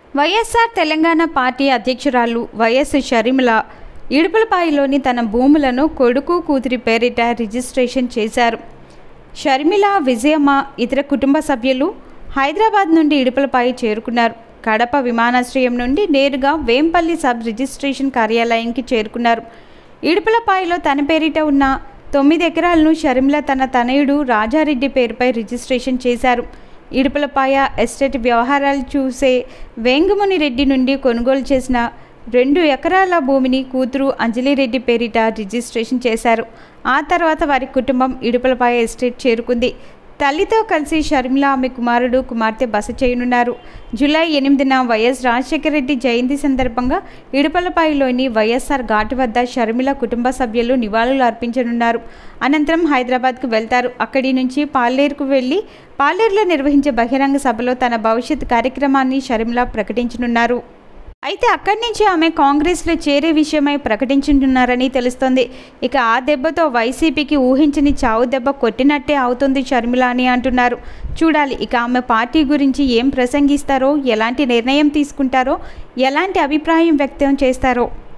YSR Telangana party అధ్యక్షురాలు YS Sharmila ఇడుపులపాయలోని తన భూములను కొడుకు కూతురి పేరిట రిజిస్ట్రేషన్ చేశారు షర్మిల విజయమ్మ ఇతర కుటుంబ సభ్యులు హైదరాబాద్ నుండి ఇడుపులపాయి చేరుకున్నారు కడప విమానాశ్రయం నుండి నేరుగా వేంపల్లి సబ్ రిజిస్ట్రేషన్ కార్యాలయానికి చేరుకున్నారు ఇడుపులపాయలో తన పేరిట ఉన్న తొమ్మిది ఎకరాలను షర్మిల తన తనయుడు రాజారెడ్డి పేరుపై రిజిస్ట్రేషన్ చేశారు ఇడుపులపాయ ఎస్టేట్ వ్యవహారాలు చూసే వేంగముని రెడ్డి నుండి కొనుగోలు చేసిన రెండు ఎకరాల భూమిని కూతురు అంజలిరెడ్డి పేరిట రిజిస్ట్రేషన్ చేశారు ఆ తర్వాత వారి కుటుంబం ఇడుపులపాయ ఎస్టేట్ చేరుకుంది తల్లితో కలిసి షర్మిల ఆమె కుమారుడు కుమార్తె బస చేయనున్నారు జూలై ఎనిమిదిన వైఎస్ రాజశేఖర రెడ్డి జయంతి సందర్భంగా ఇడుపలపాయలోని వైఎస్ఆర్ ఘాటు వద్ద షర్మిల కుటుంబ సభ్యులు నివాళులు అర్పించనున్నారు అనంతరం హైదరాబాద్కు వెళ్తారు అక్కడి నుంచి పాలేరుకు వెళ్లి పాలేరులో నిర్వహించే బహిరంగ సభలో తన భవిష్యత్ కార్యక్రమాన్ని షర్మిల ప్రకటించనున్నారు అయితే అక్కడి నుంచి ఆమె కాంగ్రెస్లో చేరే విషయమై ప్రకటించుంటున్నారని తెలుస్తోంది ఇక ఆ దెబ్బతో వైసీపీకి ఊహించని చావు దెబ్బ కొట్టినట్టే అవుతుంది షర్మిల అని అంటున్నారు చూడాలి ఇక ఆమె పార్టీ గురించి ఏం ప్రసంగిస్తారో ఎలాంటి నిర్ణయం తీసుకుంటారో ఎలాంటి అభిప్రాయం వ్యక్తం చేస్తారో